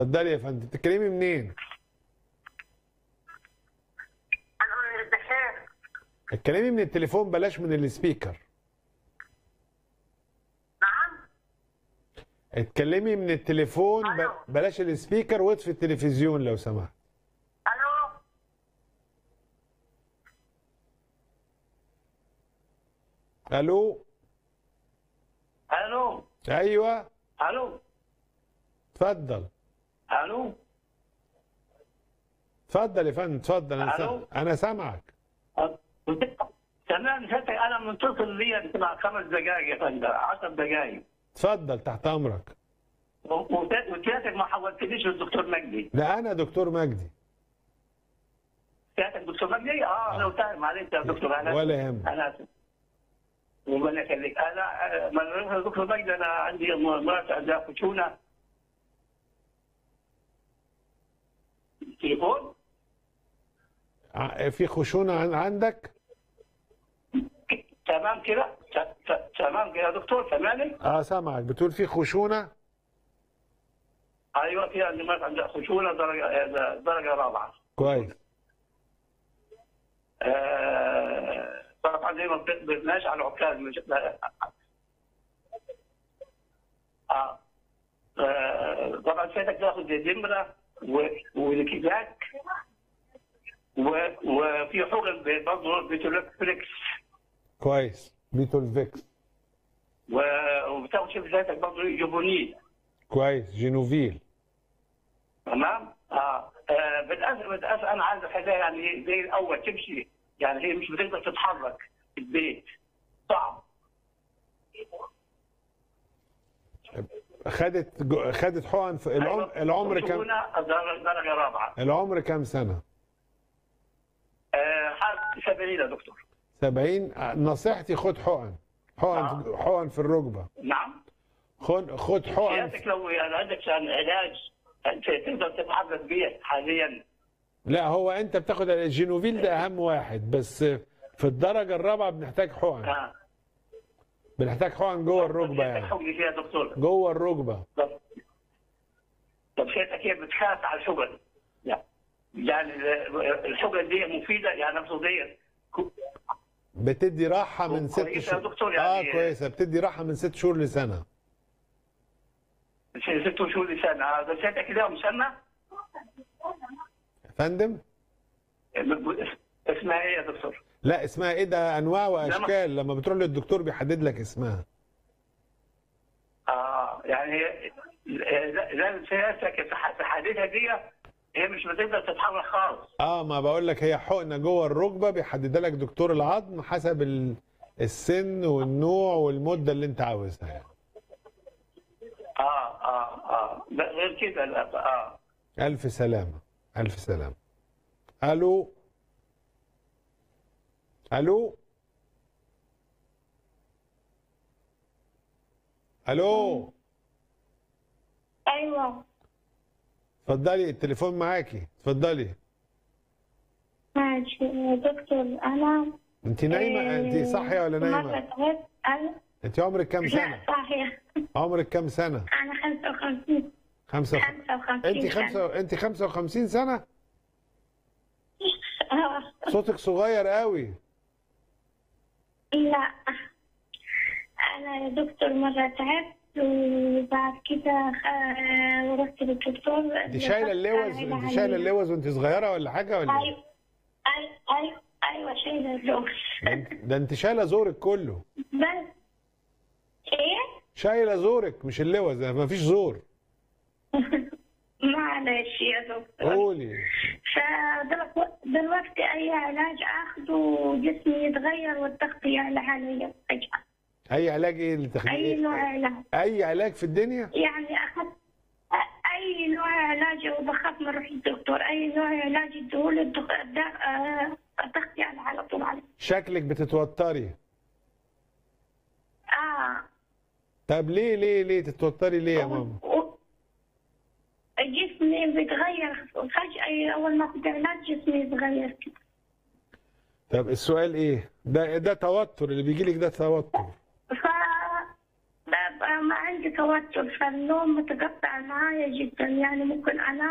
اتفضلي يا فندم بتتكلمي منين؟ انا من البحير اتكلمي من التليفون بلاش من السبيكر نعم اتكلمي من التليفون ب... ألو. بلاش السبيكر واطفي التلفزيون لو سمحت الو الو الو ايوه الو اتفضل الو اتفضل يا فندم اتفضل انا ألو. سامع انا سامعك تمام سيادتك انا متصل لي تبع خمس دقائق يا فندم 10 دقائق اتفضل تحت امرك وسيادتك ما حولتنيش للدكتور مجدي لا انا دكتور مجدي سيادتك دكتور مجدي اه انا وسهلا معلش يا دكتور انا ولا يهمك انا اسف ربنا يخليك انا من دكتور مجدي انا عندي مرات عندها خشونه تليفون ع- في خشونه عن- عندك تمام كده ت- ت- تمام كده يا دكتور تمام اه سامعك بتقول في خشونه ايوه في عندي مرات عندها خشونه درجه درجه رابعه كويس آه، طبعا زي ما بنقدرناش على العكاز مش اه آه، طبعا سيادتك تاخذ دمره و- والكيزاك و- وفي حقن برضه بتولفليكس كويس بيتولفيكس و- وبتاخذ شوف سيادتك برضه جبونيل كويس جينوفيل تمام؟ اه آه، بتأسف بتأسف انا عايز اخليها يعني زي الاول تمشي يعني هي مش بتقدر تتحرك في البيت صعب خدت جو- خدت حقن في العمر العمر كام خشونة درجة درجة رابعة العمر كام سنه آه، حالة 70 يا دكتور 70 نصيحتي خد حقن حقن حقن في الركبه نعم خد خد حقن سيادتك لو يعني عندك عن علاج أنت تقدر تتحرك بيه حاليا لا هو انت بتاخد الجينوفيل ده اهم واحد بس في الدرجه الرابعه بنحتاج حقن اه بنحتاج حقن جوه الركبه يعني حقني فيها يا دكتور جوه الركبه طب طب سيادتك هي بتخاف على الحقن يعني يعني الحقن دي مفيدة يعني مقصودية بتدي راحه من ست كويسة يا شهور دكتور يعني- اه كويسه بتدي راحه من ست شهور لسنه ست شهور لسنة آه، بس سيادتك كده مسمى يا فندم اسمها ايه يا دكتور؟ لا اسمها ايه ده انواع واشكال لما بتروح للدكتور بيحدد لك اسمها اه يعني هي لازم سيادتك في ح- في حالتها دي هي مش بتقدر تتحرك خالص اه ما بقول لك هي حقنه جوه الركبه بيحددها لك دكتور العظم حسب ال- السن والنوع والمده اللي انت عاوزها يعني. اه اه اه لا غير كده لا اه الف سلامه الف سلامه الو الو الو ايوه اتفضلي التليفون معاكي اتفضلي ماشي يا دكتور انا انت نايمه انت صاحيه ولا مرة نايمه تعبت انا انت عمرك كام لا سنه صاحية عمرك كام سنه انا 55 خمسة 55 انت خمسة انت 55 سنه آه، صوتك صغير قوي لا انا يا دكتور مرة تعبت وبعد كده آه، رحت للدكتور انت شايله اللوز انت شايله اللوز وانت صغيره ولا حاجه ولا ايه؟ ايوه ايوه ايوه ايوه شايله اللوز ده انت- ده انت شايله زورك كله بس ايه شايله زورك مش اللوز ده مفيش زور معلش يا دكتور قولي فدلوقتي اي علاج اخده جسمي يتغير والضغط يعلى علي فجأة اي علاج ايه اللي اي تاخديه نوع علاج اي علاج في الدنيا يعني اخذت اي نوع علاج وبخاف من اروح الدكتور اي نوع علاج يديهولي الضغ- الضغ- آه، الضغط يعلى على طول علي شكلك بتتوتري اه طب ليه ليه ليه تتوتري ليه يا ماما و- جسمي بيتغير فجأة أول ما أخذ علاج جسمي يتغير كده طب السؤال ايه ده ده توتر اللي بيجي لك ده توتر ف ببقى ما عندي توتر فالنوم متقطع معايا جدا يعني ممكن انام